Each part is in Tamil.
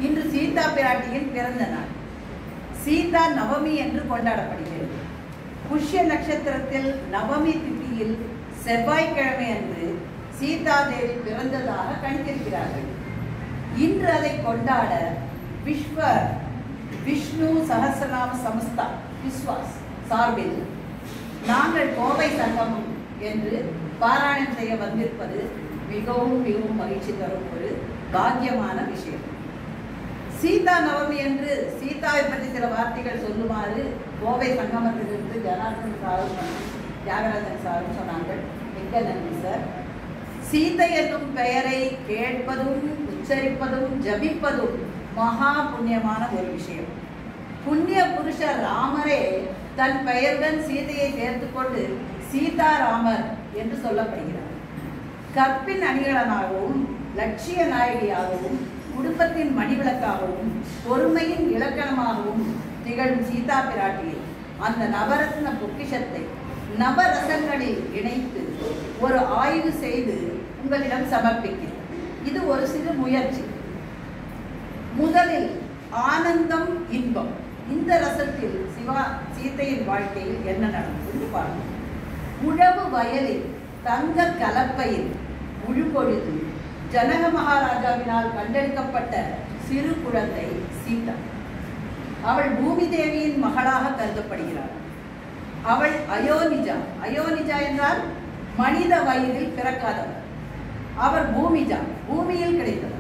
இன்று சீதா பிராட்டியின் பிறந்த நாள் சீதா நவமி என்று கொண்டாடப்படுகிறது புஷ்ய நட்சத்திரத்தில் நவமி திதியில் செவ்வாய்க்கிழமை அன்று சீதாதேவி பிறந்ததாக கணித்திருக்கிறார்கள் இன்று அதை கொண்டாட விஸ்வ விஷ்ணு சகசிரநாம சமஸ்தா விஸ்வாஸ் சார்பில் நாங்கள் கோவை சங்கமம் என்று பாராயணம் செய்ய வந்திருப்பது மிகவும் மிகவும் மகிழ்ச்சி தரும் ஒரு பாக்கியமான விஷயம் சீதா நவமி என்று சீதாவை பற்றி சில வார்த்தைகள் சொல்லுமாறு கோவை சங்கமத்திலிருந்து ஜனார்தன் சாரும் தியாகராஜன் சாரும் சொன்னார்கள் மிக்க நன்றி சார் சீதை என்னும் பெயரை கேட்பதும் உச்சரிப்பதும் ஜபிப்பதும் மகா புண்ணியமான ஒரு விஷயம் புண்ணிய புருஷர் ராமரே தன் பெயருடன் சீதையை சேர்த்து கொண்டு சீதாராமர் என்று சொல்லப்படுகிறார் கற்பின் அணிகலனாகவும் லட்சிய நாயகியாகவும் குடும்பத்தின் மணிவிளக்காகவும் பொறுமையின் இலக்கணமாகவும் திகழும் சீதா பிராட்டியை அந்த நவரத்ன பொக்கிஷத்தை நவரசங்களில் இணைத்து ஒரு ஆய்வு செய்து உங்களிடம் சமர்ப்பிக்கிறேன் இது ஒரு சிறு முயற்சி முதலில் ஆனந்தம் இன்பம் இந்த ரசத்தில் சிவா சீதையின் வாழ்க்கையில் என்ன நடந்தது பாருங்கள் உழவு வயலில் தங்க கலப்பையில் உழுபொழுது ஜனக மகாராஜாவினால் கண்டெடுக்கப்பட்ட சிறு குழந்தை சீதா அவள் பூமி தேவியின் மகளாக கருதப்படுகிறாள் அவள் அயோனிஜா அயோனிஜா என்றால் மனித வயதில் பிறக்காதவர் அவர் பூமிஜா பூமியில் கிடைத்தவர்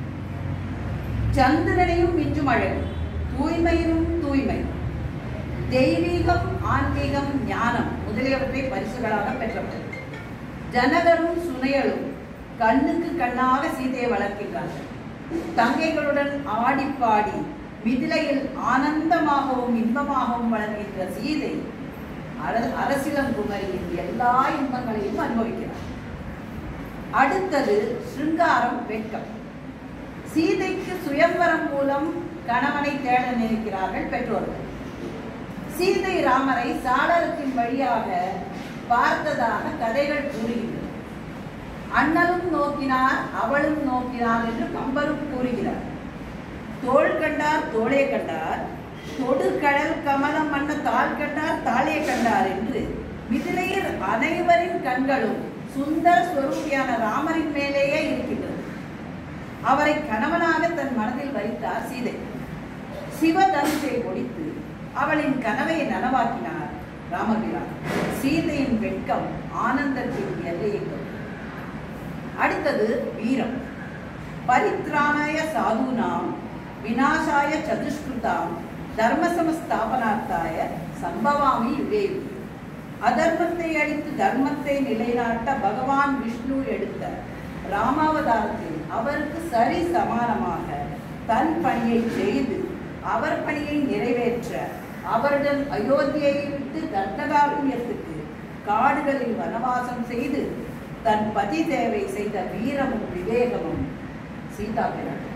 சந்திரனையும் மிஞ்சும் அழகு தூய்மையிலும் தூய்மை தெய்வீகம் ஆன்மீகம் ஞானம் முதலியவற்றை பரிசுகளாக பெற்றவர் ஜனகரும் சுனையலும் கண்ணுக்கு கண்ணாக சீதையை வளர்க்கின்றார்கள் தங்கைகளுடன் ஆடி பாடி மிதிலையில் ஆனந்தமாகவும் இன்பமாகவும் வளர்கின்ற சீதை அர- அரசிலங்குமரியின் எல்லா இன்பங்களையும் அனுபவிக்கிறார் அடுத்தது சிருங்காரம் வெட்கம் சீதைக்கு சுயம்பரம் மூலம் கணவனை தேட நினைக்கிறார்கள் பெற்றோர்கள் சீதை ராமரை சாளரத்தின் வழியாக பார்த்ததாக கதைகள் கூறுகின்றன அண்ணலும் நோக்கினார் அவளும் நோக்கினார் என்று கம்பரும் கூறுகிறார் தோள் கண்டார் தோளே கண்டார் தொடு கடல் கமலம் மன்ன தாள் கண்டார் தாளே கண்டார் என்று மிதிலையில் அனைவரின் கண்களும் சுந்தர ஸ்வரூபியான ராமரின் மேலேயே இருக்கின்றது அவரை கணவனாக தன் மனதில் வைத்தார் சீதை சிவதனுஷை ஒழித்து அவளின் கனவை நனவாக்கினார் ராமபிரான் சீதையின் வெட்கம் ஆனந்தத்தின் எல்லையை தொட்டது. அடுத்தது வீரம் பரித்ராணாய சாதுனாம் விநாசாய சதுஷ்கிருதாம் தர்மசமஸ்தாபனார்த்தாய சம்பவாமி யுகே யுகே. அதர்மத்தை அழித்து தர்மத்தை நிலைநாட்ட பகவான் விஷ்ணு எடுத்த ராமாவதாரத்தில் அவருக்கு சரி சமானமாக தன் பணியை செய்து அவர் பணியை நிறைவேற்ற அவருடன் அயோத்தியை விட்டு தண்டகாரண்யத்துக்கு காடுகளில் வனவாசம் செய்து தன் பதி சேவை செய்த வீரமும் விவேகமும் சீதா பிராட்டி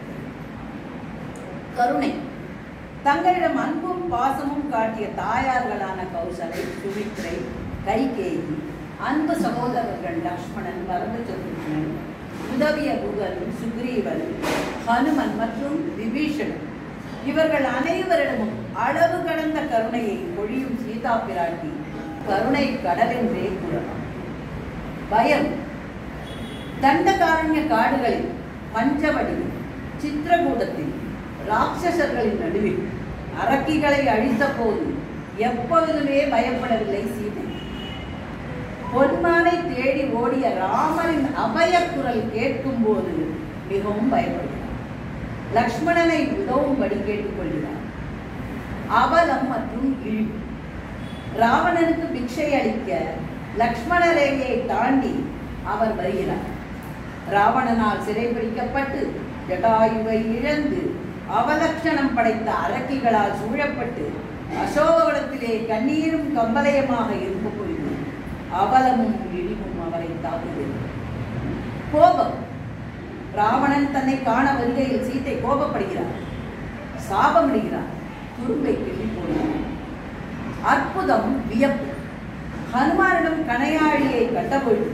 கருணை தங்களிடம் அன்பும் பாசமும் காட்டிய தாயார்களான கௌசலை சுமித்ரை கைகேயி அன்பு சகோதரர்கள் லக்ஷ்மணன் பரதச்சந்திரன் உதவிய குகன் சுக்ரீவன் ஹனுமன் மற்றும் விபீஷணன் இவர்கள் அனைவரிடமும் அளவு கடந்த கருணையை பொழியும் சீதா பிராட்டி கருணை கடல் என்றே கூறலாம் பயம் தண்டகாரண்ய காடுகளில் பஞ்சவடியில் சித்திரகூடத்தில் ராட்சசர்களின் நடுவில் அரக்கிகளை அழித்த போது எப்பொழுதுமே பயப்படவில்லை சீதை பொன்மானை தேடி ஓடிய ராமரின் அபய குரல் கேட்கும் போது மிகவும் பயப்படுகிறார் லக்ஷ்மணனை உதவும்படி கேட்டுக்கொள்கிறார் அவலம் மற்றும் இழிவு ராவணனுக்கு பிக்ஷை அளிக்க லக்ஷ்மண ரேகையை தாண்டி அவர் வருகிறார் ராவணனால் சிறைபிடிக்கப்பட்டு ஜடாயுவை இழந்து அவலட்சணம் படைத்த அரக்கிகளால் சூழப்பட்டு அசோகவனத்திலே கண்ணீரும் கம்பலயமாக இருக்கும் பொழுது அவலமும் இழிவும் அவரை தாக்குகிறது கோபம் ராவணன் தன்னை காண வருகையில் சீத்தை கோபப்படுகிறார் சாபமிடுகிறார் துரும்பை கிள்ளி போடுகிறார் அற்புதம் வியப்பு ஹனுமானிடம் கணையாழியை கண்டபொழுது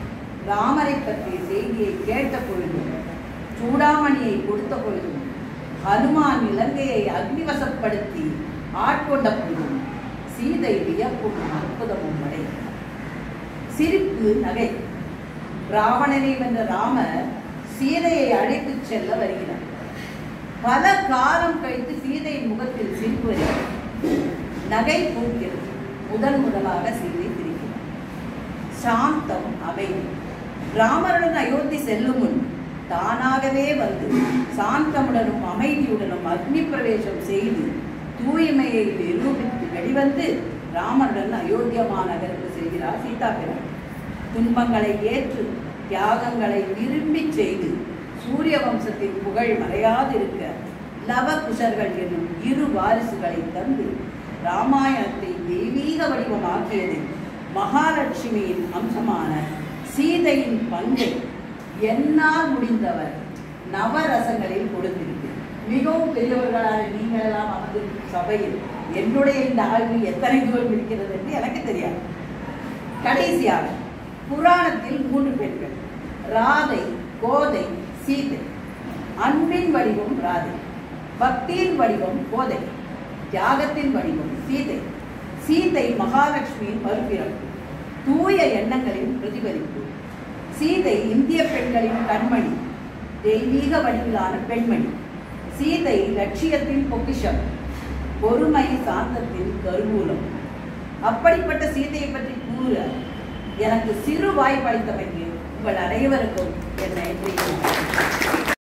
ராமரை பற்றிய செய்தியை கேட்ட பொழுதும் சூடாமணியை கொடுத்த பொழுதும் ஹனுமான் இலங்கையை அக்னிவசப்படுத்தி ஆட்கொண்ட பொழுதும் சீதை வியப்பும் அற்புதமும் அடைகிறார் சிரிப்பு நகை ராவணனை வென்ற ராமர் சீதையை அழைத்துச் செல்ல வருகிறார் பல காலம் கழித்து சீதையின் முகத்தில் சிரிப்பு வருகிறது நகை பூக்கிறது முதன் முதலாக சீதை சிரிக்கிறார் சாந்தம் அமைதி ராமருடன் அயோத்தி செல்லும் முன் தானாகவே வந்து சாந்தமுடனும் அமைதியுடனும் அக்னி பிரவேசம் செய்து தூய்மையை நிரூபித்து வெளிவந்து ராமருடன் அயோத்தியமா நகருக்கு செல்கிறார் சீதா பிரான் துன்பங்களை ஏற்று தியாகங்களை விரும்பி செய்து சூரிய வம்சத்தின் புகழ் மறையாதிருக்க லவகுஷர்கள் என்னும் இரு வாரிசுகளை தந்து ராமாயணத்தை தெய்வீக வடிவமாக்கியது மகாலட்சுமியின் அம்சமான சீதையின் பங்கை என்னால் முடிந்தவர் நவரசங்களில் கொடுத்திருக்கு மிகவும் பெரியவர்களான நீங்கள் எல்லாம் அமர்ந்திருக்கும் சபையில் என்னுடைய இந்த ஆய்வு எத்தனை தூரம் இருக்கிறது என்று எனக்கு தெரியாது கடைசியாக புராணத்தில் மூன்று பெண்கள் ராதை கோதை சீதை அன்பின் வடிவம் ராதை பக்தியின் வடிவம் கோதை தியாகத்தின் வடிவம் சீதை சீதை மகாலட்சுமியின் மறுபிறப்பு தூய எண்ணங்களின் பிரதிபலிப்பு சீதை இந்திய பெண்களின் கண்மணி தெய்வீக வடிவிலான பெண்மணி சீதை லட்சியத்தின் பொக்கிஷம் பொறுமை சாந்தத்தின் கருவூலம் அப்படிப்பட்ட சீதையை பற்றி கூற எனக்கு சிறு வாய்ப்பளித்தமைக்கு உங்கள் அனைவருக்கும் என் நன்றியை